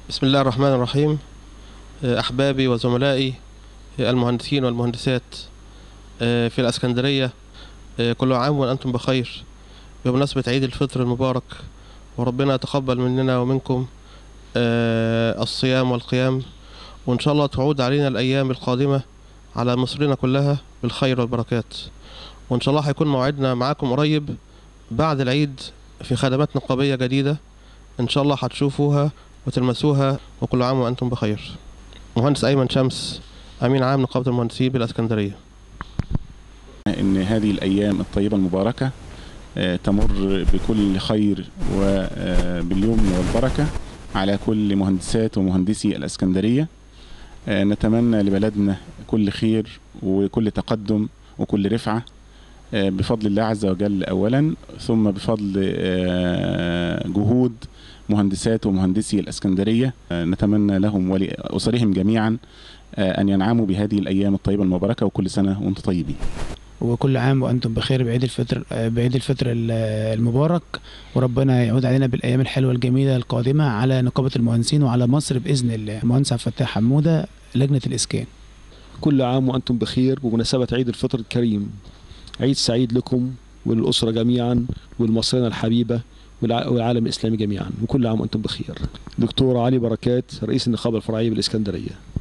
بسم الله الرحمن الرحيم أحبابي وزملائي المهندسين والمهندسات في الأسكندرية كل عام وأنتم بخير بمناسبة عيد الفطر المبارك وربنا يتقبل مننا ومنكم الصيام والقيام وإن شاء الله تعود علينا الأيام القادمة على مصرنا كلها بالخير والبركات وإن شاء الله هيكون موعدنا معاكم قريب بعد العيد في خدمات نقابية جديدة إن شاء الله هتشوفوها وتلمسوها وكل عام وأنتم بخير مهندس أيمن شمس أمين عام نقابة المهندسين بالإسكندرية ان هذه الايام الطيبه المباركه تمر بكل خير وباليمن والبركه على كل مهندسات ومهندسي الاسكندريه نتمنى لبلدنا كل خير وكل تقدم وكل رفعه بفضل الله عز وجل اولا ثم بفضل جهود مهندسات ومهندسي الاسكندريه نتمنى لهم ولاسرهم جميعا ان ينعموا بهذه الايام الطيبه المباركه وكل سنه وانتم طيبين وكل عام وانتم بخير بعيد الفطر بعيد الفطر المبارك وربنا يعود علينا بالايام الحلوه الجميله القادمه على نقابه المهندسين وعلى مصر باذن الله المهندس عبد الفتاح حموده لجنه الاسكان كل عام وانتم بخير بمناسبه عيد الفطر الكريم عيد سعيد لكم وللاسره جميعا والمصريين الحبيبه والعالم الاسلامي جميعا وكل عام وانتم بخير دكتور علي بركات رئيس النقابه الفرعيه بالاسكندريه